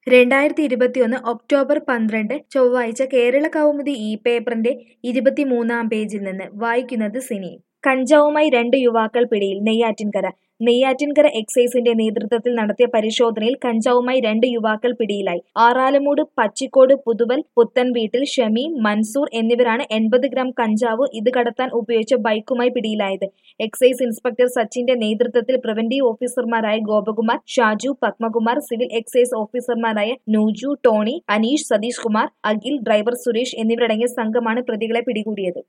രണ്ടായിരത്തി ഇരുപത്തിയൊന്ന് ഒക്ടോബർ പന്ത്രണ്ട് ചൊവ്വാഴ്ച കേരള കൗമുദി ഈ പേപ്പറിന്റെ ഇരുപത്തിമൂന്നാം പേജിൽ നിന്ന് വായിക്കുന്നത് സിനി കഞ്ചാവുമായി രണ്ട് യുവാക്കൾ പിടിയിൽ നെയ്യാറ്റിൻകര നെയ്യാറ്റിൻകര എക്സൈസിന്റെ നേതൃത്വത്തിൽ നടത്തിയ പരിശോധനയിൽ കഞ്ചാവുമായി രണ്ട് യുവാക്കൾ പിടിയിലായി ആറാലമൂട് പച്ചിക്കോട് പുതുവൽ പുത്തൻ വീട്ടിൽ ഷമീം മൻസൂർ എന്നിവരാണ് എൺപത് ഗ്രാം കഞ്ചാവ് ഇത് കടത്താൻ ഉപയോഗിച്ച ബൈക്കുമായി പിടിയിലായത് എക്സൈസ് ഇൻസ്പെക്ടർ സച്ചിന്റെ നേതൃത്വത്തിൽ പ്രിവന്റീവ് ഓഫീസർമാരായ ഗോപകുമാർ ഷാജു പത്മകുമാർ സിവിൽ എക്സൈസ് ഓഫീസർമാരായ നൂജു ടോണി അനീഷ് സതീഷ് കുമാർ അഖിൽ ഡ്രൈവർ സുരേഷ് എന്നിവരടങ്ങിയ സംഘമാണ് പ്രതികളെ പിടികൂടിയത്